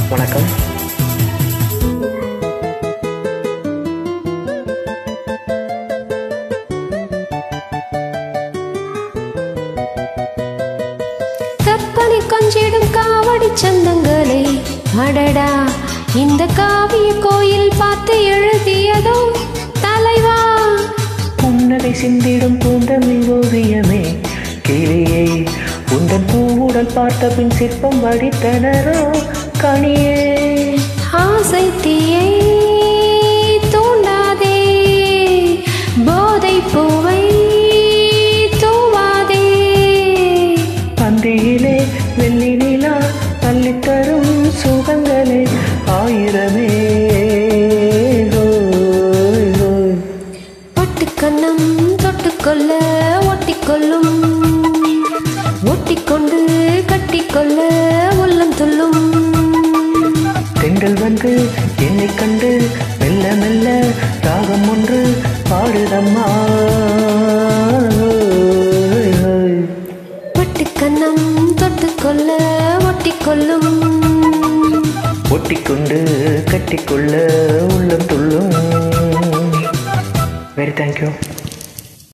வணக்கம் கற்பனை கொஞ்சிடும் காவடி சந்தங்களே அடடா இந்த காவிய கோயில் பார்த்து எழுதியதோ தலைவா புன்னகை சிந்திடும் பூந்தமிழ் ஓவியமே கிளியே உந்தன் பூவுடல் பார்த்த பின் சிற்பம் வடித்தனரோ கனியே ஆசை தீயை தூண்டாதே போதை பூவை தூவாதே பந்தியிலே வெள்ளி நிலா தள்ளித்தரும் சுகங்களே ஆயிரமே ஓய், ஓய். ஒட்டுக்கண்ணம் தொட்டுக்கொள்ள ஒட்டிக்கொள்ளும் ஒட்டிக்கொண்டு கட்டிக்கொள்ள உள்ளம் துள்ளும் தென்றல் வந்து என்னை கண்டு மெல்ல மெல்ல ராகம் ஒன்று பாடுதம்மா ஓய், ஓய். ஒட்டுக்கண்ணம் தொட்டுக்கொள்ள ஒட்டிக்கொள்ளும் ஒட்டிக்கொண்டு கட்டிக்கொள்ள உள்ளம் துள்ளும் வெரி தேங்க்யூ